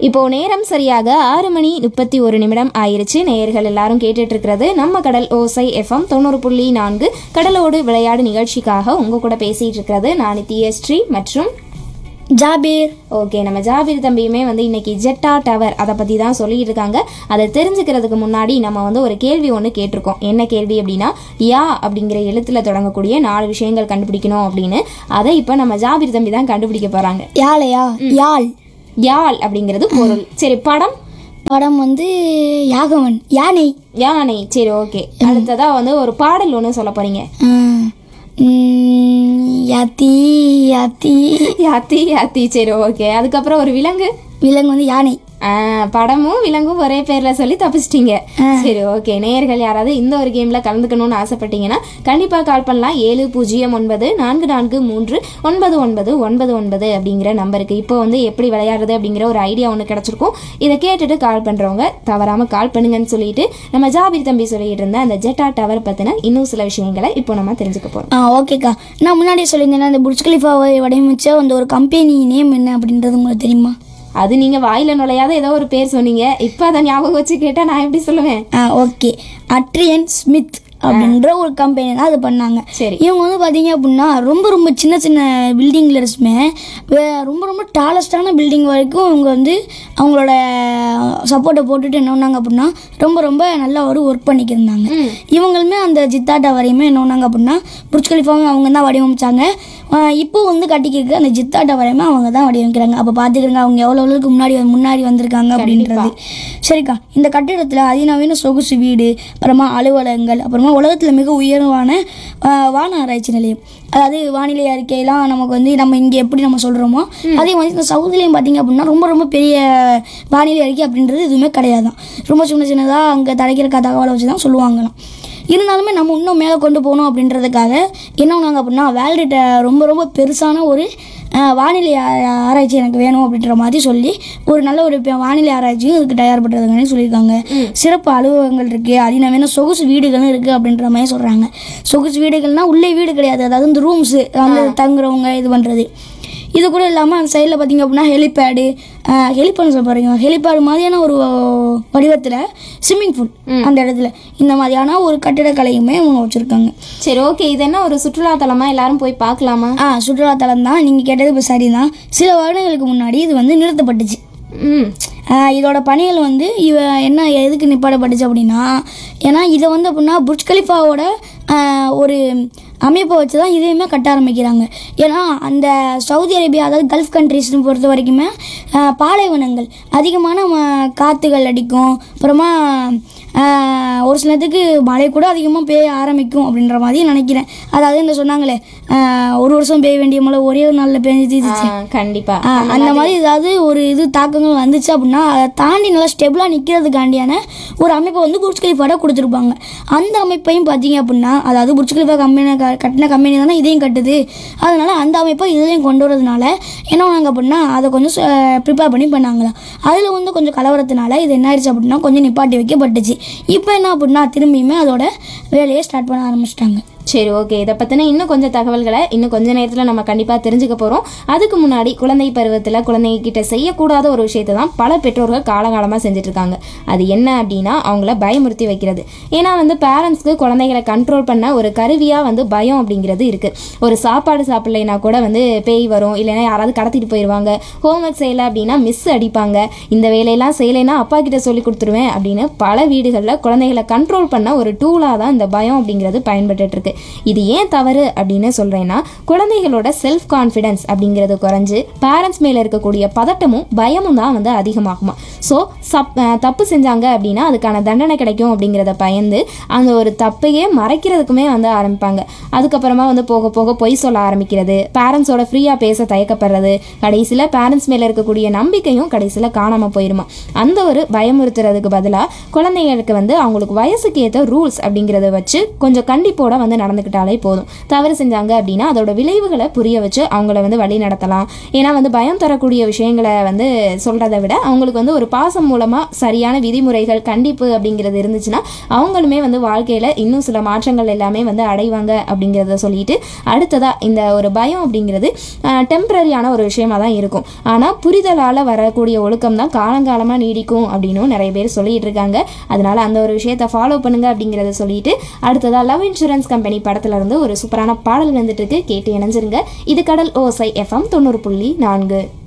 இப்போ நேரம் சரியாக ஆறு மணி முப்பத்தி ஒரு நிமிடம் ஆயிருச்சு நேயர்கள் எல்லாரும் கேட்டுட்டு இருக்கிறது நம்ம கடல் ஓசை எஃப்எம் தொண்ணூறு புள்ளி நான்கு கடலோடு விளையாடு நிகழ்ச்சிக்காக உங்க கூட பேசிட்டு இருக்கிறது நான் நித்யஸ்ரீ மற்றும் ஜாபீர் ஓகே நம்ம ஜாபீர் தம்பியுமே வந்து இன்னைக்கு ஜெட்டா டவர் அதை பற்றி தான் சொல்லிட்டு இருக்காங்க அதை தெரிஞ்சுக்கிறதுக்கு முன்னாடி நம்ம வந்து ஒரு கேள்வி ஒன்று கேட்டிருக்கோம் என்ன கேள்வி அப்படின்னா யா அப்படிங்கிற எழுத்தில் தொடங்கக்கூடிய நாலு விஷயங்கள் கண்டுபிடிக்கணும் அப்படின்னு அதை இப்போ நம்ம ஜாபீர் தம்பி தான் கண்டுபிடிக்க போகிறாங்க யாழையா யாழ் யாழ் அப்படிங்கிறது பொருள் சரி படம் படம் வந்து யாகவன் யானை யானை சரி ஓகே அடுத்ததா வந்து ஒரு பாடல் ஒன்று சொல்ல போறீங்க ஆ, ம், யாத்தி யாத்தி யாத்தி யாத்தி சரி ஓகே அதுக்கப்புறம் ஒரு விலங்கு விலங்கு வந்து யானை ஆ, படமும் விலங்கும் ஒரே பேர்ல சொல்லி தப்பிச்சிட்டீங்க சரி ஓகே நேயர்கள் யாராவது இந்த ஒரு கேம்ல கலந்துக்கணும்னு ஆசைப்பட்டீங்கன்னா கண்டிப்பா கால் பண்ணலாம் ஏழு பூஜ்ஜியம் ஒன்பது நான்கு நான்கு மூன்று ஒன்பது ஒன்பது ஒன்பது ஒன்பது அப்படிங்கிற நம்பருக்கு இப்போ வந்து எப்படி விளையாடுறது அப்படிங்கிற ஒரு ஐடியா ஒன்று கிடைச்சிருக்கும் இதை கேட்டுட்டு கால் பண்றவங்க தவறாம கால் பண்ணுங்கன்னு சொல்லிட்டு நம்ம ஜாபீர் தம்பி சொல்லிட்டு இருந்த அந்த ஜெட்டா டவர் பத்தின இன்னும் சில விஷயங்களை இப்போ நம்ம தெரிஞ்சுக்க போறோம் ஆ ஓகேக்கா நான் முன்னாடியே சொல்லியிருந்தேன் இந்த புர்ஜ் கலிஃபாவை வடிவமைச்ச அந்த ஒரு கம்பெனி நேம் என்ன அப்படின்றது உங்களுக்கு தெரியுமா அது நீங்க வாயில நுழையாத ஏதோ ஒரு பேர் சொன்னீங்க இப்போ அதை ஞாபகம் வச்சு கேட்டா நான் எப்படி சொல்லுவேன் ஆ ஓகே அட்ரியன் ஸ்மித் அப்படின்ற ஒரு கம்பெனி தான் அது பண்ணாங்க சரி. இவங்க வந்து பார்த்தீங்க அப்படின்னா ரொம்ப ரொம்ப சின்ன சின்ன பில்டிங்கில் இருந்துமே ரொம்ப ரொம்ப டாலஸ்டான பில்டிங் வரைக்கும் இவங்க வந்து அவங்களோட சப்போர்ட்டை போட்டுட்டு என்ன பண்ணாங்க அப்படின்னா ரொம்ப ரொம்ப நல்லா ஒரு ஒர்க் பண்ணிக்கிருந்தாங்க இவங்களுமே அந்த ஜித்தா டவரையுமே என்ன பண்ணாங்க அப்படின்னா புர்ஜ் கலிஃபாவும் அவங்க தான் வடிவமைச்சாங்க ஆஹ் இப்போ வந்து கட்டிக்கிருக்கு அந்த ஜித்தா டவரையுமே அவங்க தான் வடிவமைக்கிறாங்க அப்போ பார்த்துக்கிறங்க அவங்க எவ்வளோ அளவுக்கு முன்னாடி முன்னாடி வந்திருக்காங்க அப்படின்றது சரிக்கா இந்த கட்டிடத்தில் அதிநவீன சொகுசு வீடு அப்புறமா அலுவலகங்கள் அப்புறமா உலகத்தில் மிக உயர்வான ஆஹ், வான ஆராய்ச்சி நிலையம் அதாவது வானிலை அறிக்கையெல்லாம் நமக்கு வந்து நம்ம இங்கே எப்படி நம்ம சொல்கிறோமோ அதே மாதிரி இந்த சவுதிலையும் பார்த்தீங்க அப்படின்னா ரொம்ப ரொம்ப பெரிய வானிலை அறிக்கை அப்படின்றது எதுவுமே கிடையாதான் ரொம்ப சின்ன சின்னதாக அங்கே தடைக்கிற தகவலை வச்சு தான் சொல்லுவாங்களாம் இருந்தாலுமே நம்ம இன்னும் மேலே கொண்டு போகணும் அப்படின்றதுக்காக என்ன பண்ணாங்க அப்படின்னா வேலிட்ட ரொம்ப ரொம்ப பெருசான ஒரு ஆஹ், வானிலை ஆ- ஆராய்ச்சி எனக்கு வேணும் அப்படின்ற மாதிரி சொல்லி ஒரு நல்ல ஒரு பெ- வானிலை ஆராய்ச்சியும் இதுக்கு தயார் பண்ணுறதுக்கானே சொல்லியிருக்காங்க சிறப்பு அலுவலகங்கள் இருக்குது அதிநவீன சொகுசு வீடுகளும் இருக்குது அப்படின்ற மாதிரி சொல்கிறாங்க சொகுசு வீடுகள்னா உள்ளே வீடு கிடையாது அதாவது இந்த ரூம்ஸு வந்து தங்குறவங்க இது பண்ணுறது இது கூட இல்லாமல் அந்த சைடில் பார்த்தீங்க அப்படின்னா ஹெலிபேடு ஹெலிபேடு சொல்ல போகிறீங்க ஹெலிபேடு மாதிரியான ஒரு வடிவத்தில் ஸ்விம்மிங் பூல் அந்த இடத்துல இந்த மாதிரியான ஒரு கட்டிடக்கலையுமே அவங்க வச்சுருக்காங்க சரி ஓகே இது என்ன ஒரு சுற்றுலா தலமா எல்லாரும் போய் பார்க்கலாமா ஆ சுற்றுலாத்தலம் தான் நீங்கள் கேட்டது இப்போ சரிதான் சில வருடங்களுக்கு முன்னாடி இது வந்து நிறுத்தப்பட்டுச்சு ம் ஆ, இதோட பணிகள் வந்து இவ என்ன எதுக்கு நிப்பாடப்பட்டுச்சு அப்படின்னா ஏன்னா இதை வந்து அப்படின்னா புர்ஜ் கலிஃபாவோட ஆ, ஒரு அமைப்பை வச்சு தான் இதையுமே கட்ட ஆரம்பிக்கிறாங்க ஏன்னா அந்த சவுதி அரேபியா அதாவது கல்ஃப் கண்ட்ரிஸ்னு பொறுத்த வரைக்குமே ஆ, பாலைவனங்கள் அதிகமான ம- காற்றுகள் அடிக்கும் அப்புறமா ஆ, ஒரு சிலத்துக்கு மழை கூட அதிகமாக பெய்ய ஆரம்பிக்கும் அப்படின்ற மாதிரி நினைக்கிறேன் அதாவது இந்த சொன்னாங்களே ஆ, ஒரு வருஷம் பெய்ய வேண்டிய மழை ஒரே ஒரு நாளில் பெஞ்சு தீர்த்துச்சு ஆ, கண்டிப்பா ஆ, அந்த மாதிரி ஏதாவது ஒரு இது தாக்கங்கள் வந்துச்சு அப்படின்னா அதை தாண்டி நல்லா ஸ்டெபிளாக நிற்கிறதுக்காண்டியான ஒரு அமைப்பை வந்து புர்ஜ் கலிஃபாட கொடுத்துருப்பாங்க அந்த அமைப்பையும் பார்த்தீங்க அப்படின்னா அதாவது புர்ஜ் கலிஃபா கம்பெனி கட்டின கம்பெனி தானே இதையும் கட்டுது அதனால அந்த அமைப்பை இதுலையும் கொண்டு வரதுனால என்ன பண்ணாங்க அப்படின்னா அதை கொஞ்சம் ப்ரிப்பேர் பண்ணி பண்ணாங்களாம் அதில் வந்து கொஞ்சம் கலவரத்தினால இது என்ன ஆயிடுச்சு அப்படின்னா கொஞ்சம் நிப்பாட்டி வைக்கப்பட்டுச்சு இப்போ என்ன அப்படின்னா திரும்பியுமே அதோட வேலையை ஸ்டார்ட் பண்ண ஆரம்பிச்சிட்டாங்க சரி ஓகே இதை பற்றின இன்னும் கொஞ்சம் தகவல்களை இன்னும் கொஞ்ச நேரத்தில் நம்ம கண்டிப்பாக தெரிஞ்சுக்க போகிறோம் அதுக்கு முன்னாடி குழந்தை பருவத்தில் குழந்தைகிட்ட செய்யக்கூடாத ஒரு விஷயத்தை தான் பல பெற்றோர்கள் காலகாலமாக செஞ்சுட்டு இருக்காங்க அது என்ன அப்படின்னா அவங்கள பயமுறுத்தி வைக்கிறது ஏன்னா வந்து பேரண்ட்ஸ்க்கு குழந்தைகளை கண்ட்ரோல் பண்ண ஒரு கருவியாக வந்து பயம் அப்படிங்கிறது இருக்குது ஒரு சாப்பாடு சாப்பிடலைன்னா கூட வந்து பேய் வரும் இல்லைன்னா யாராவது கடத்திட்டு போயிடுவாங்க ஹோம்ஒர்க் செய்யலை அப்படின்னா மிஸ் அடிப்பாங்க இந்த வேலையெல்லாம் செய்யலைன்னா அப்பா கிட்ட சொல்லி கொடுத்துருவேன் அப்படின்னு பல வீடுகளில் குழந்தைகளை கண்ட்ரோல் பண்ண ஒரு டூலாக தான் இந்த பயம் அப்படிங்கிறது பயன்பட்டுட்டு இருக்கு இது ஏன் தவறு அப்படின்னு சொல்றேன்னா குழந்தைகளோட செல்ஃப் கான்ஃபிடன்ஸ் அப்படிங்கிறது குறைஞ்சு பேரண்ட்ஸ் மேல இருக்கக்கூடிய பதட்டமும் பயமும் தான் வந்து அதிகமாகுமா ஸோ சப் அஹ் தப்பு செஞ்சாங்க அப்படின்னா அதுக்கான தண்டனை கிடைக்கும் அப்படிங்கிறத பயந்து அந்த ஒரு தப்பையே மறைக்கிறதுக்குமே வந்து ஆரம்பிப்பாங்க அதுக்கப்புறமா வந்து போக போக பொய் சொல்ல ஆரம்பிக்கிறது பேரண்ட்ஸோட ஃப்ரீயாக பேச தயக்கப்படுறது கடைசியில் பேரண்ட்ஸ் மேலே இருக்கக்கூடிய நம்பிக்கையும் கடைசியில் காணாமல் போயிருமா அந்த ஒரு பயமுறுத்துறதுக்கு பதிலாக குழந்தைங்களுக்கு வந்து அவங்களுக்கு வயசுக்கு ஏற்ற ரூல்ஸ் அப்படிங்கிறத வச்சு கொஞ்சம் கண்டிப்போட வந்து நடந்துக்கிட்டாலே போதும் தவறு செஞ்சாங்க அப்படின்னா அதோட விளைவுகளை புரிய வச்சு அவங்கள வந்து வழி நடத்தலாம் ஏன்னா வந்து பயம் தரக்கூடிய விஷயங்களை வந்து சொல்கிறத விட அவங்களுக்கு வந்து ஒரு பாசம் மூலமாக சரியான விதிமுறைகள் கண்டிப்பு அப்படிங்கிறது இருந்துச்சுன்னா அவங்களுமே வந்து வாழ்க்கையில் இன்னும் சில மாற்றங்கள் எல்லாமே வந்து அடைவாங்க அப்படிங்கிறத சொல்லிட்டு அடுத்ததாக இந்த ஒரு பயம் அப்படிங்கிறது டெம்பரரியான ஒரு விஷயமா தான் இருக்கும் ஆனால் புரிதலால் வரக்கூடிய ஒழுக்கம் தான் காலங்காலமாக நீடிக்கும் அப்படின்னும் நிறைய பேர் சொல்லிட்டு இருக்காங்க அதனால அந்த ஒரு விஷயத்தை ஃபாலோ பண்ணுங்க அப்படிங்கிறத சொல்லிட்டு அடுத்ததாக லவ் இன்சூரன்ஸ் கம்பெனி படத்துல இருந்து ஒரு சூப்பரான பாடல் வந்துட்டு இருக்கு கேட்டு இணைஞ்சிருங்க இது கடல் ஓசை எஃப்எம் தொண்ணூறு புள்ளி நான்கு